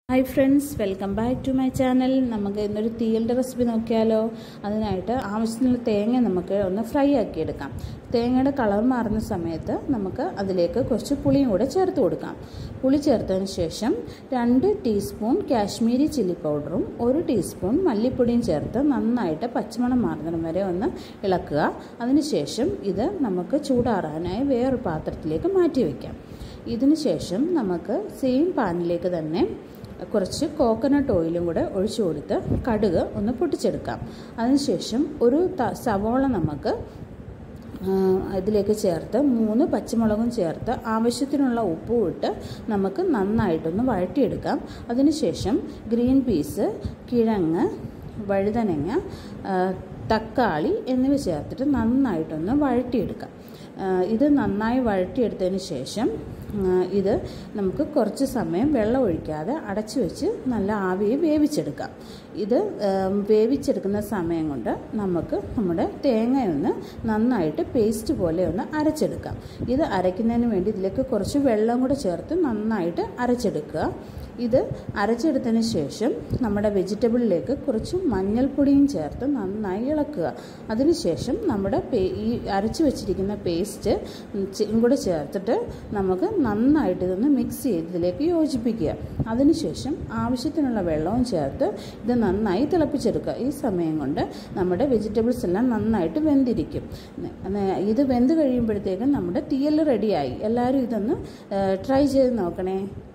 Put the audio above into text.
hi friends welcome back to my channel നമുക്ക് ഇന്നൊരു തീയലിൻ്റെ recipe നോക്കിയാലോ അതിനായിട്ട് ആവശ്യത്തിനുള്ള തേങ്ങ നമുക്ക് ഒന്ന് ഫ്രൈ ആക്കി എടുക്കാം തേങ്ങയുടെ കളർ മാറുന്ന സമയത്ത് നമുക്ക് അതിലേക്ക് കുറച്ച് പുളിയും കൂടെ ചേർത്ത് കൊടുക്കാം പുളി ചേർത്തതിന് ശേഷം രണ്ട് ടീസ്പൂൺ കാശ്മീരി ചില്ലി പൗഡറും ഒരു ടീസ്പൂൺ മല്ലിപ്പൊടിയും ചേർത്ത് നന്നായിട്ട് പച്ചമണം മാറുന്നിടം വരെ ഒന്ന് ഇളക്കുക അതിനുശേഷം ഇത് നമുക്ക് ചൂടാറാനായി വേറൊരു പാത്രത്തിലേക്ക് മാറ്റി വയ്ക്കാം ഇതിന് ശേഷം നമുക്ക് സെയിം പാനിലേക്ക് തന്നെ കുറച്ച് കോക്കനട്ട് ഓയിലും കൂടെ ഒഴിച്ചു കൊടുത്ത് കടുക് ഒന്ന് പൊട്ടിച്ചെടുക്കാം അതിനുശേഷം ഒരു സവോള നമുക്ക് ഇതിലേക്ക് ചേർത്ത് മൂന്ന് പച്ചമുളകും ചേർത്ത് ആവശ്യത്തിനുള്ള ഉപ്പും ഇട്ട് നമുക്ക് നന്നായിട്ടൊന്ന് വഴറ്റിയെടുക്കാം അതിനുശേഷം ഗ്രീൻ പീസ് കിഴങ്ങ് വഴുതനങ്ങ തക്കാളി എന്നിവ ചേർത്തിട്ട് നന്നായിട്ടൊന്ന് വഴറ്റിയെടുക്കാം ഇത് നന്നായി വഴറ്റിയെടുത്തതിന് ശേഷം ഇത് നമുക്ക് കുറച്ച് സമയം വെള്ളം ഒഴിക്കാതെ അടച്ചു വെച്ച് നല്ല ആവിയെ വേവിച്ചെടുക്കാം ഇത് വേവിച്ചെടുക്കുന്ന സമയം കൊണ്ട് നമുക്ക് നമ്മുടെ തേങ്ങയൊന്ന് നന്നായിട്ട് പേസ്റ്റ് പോലെ ഒന്ന് അരച്ചെടുക്കാം ഇത് അരയ്ക്കുന്നതിന് വേണ്ടി ഇതിലേക്ക് കുറച്ച് വെള്ളം കൂടെ ചേർത്ത് നന്നായിട്ട് അരച്ചെടുക്കുക ഇത് അരച്ചെടുത്തതിന് ശേഷം നമ്മുടെ വെജിറ്റബിളിലേക്ക് കുറച്ച് മഞ്ഞൾപ്പൊടിയും ചേർത്ത് നന്നായി ഇളക്കുക അതിനുശേഷം നമ്മുടെ ഈ അരച്ചു വെച്ചിരിക്കുന്ന പേസ്റ്റ് കൂടെ ചേർത്തിട്ട് നമുക്ക് നന്നായിട്ട് ഇതൊന്ന് മിക്സ് ചെയ്ത് ഇതിലേക്ക് യോജിപ്പിക്കുക അതിനുശേഷം ആവശ്യത്തിനുള്ള വെള്ളവും ചേർത്ത് ഇത് നന്നായി തിളപ്പിച്ചെടുക്കുക ഈ സമയം കൊണ്ട് നമ്മുടെ വെജിറ്റബിൾസ് എല്ലാം നന്നായിട്ട് വെന്തിരിക്കും ഇത് വെന്ത് കഴിയുമ്പോഴത്തേക്കും നമ്മുടെ തീയൽ റെഡിയായി എല്ലാവരും ഇതൊന്ന് ട്രൈ ചെയ്ത് നോക്കണേ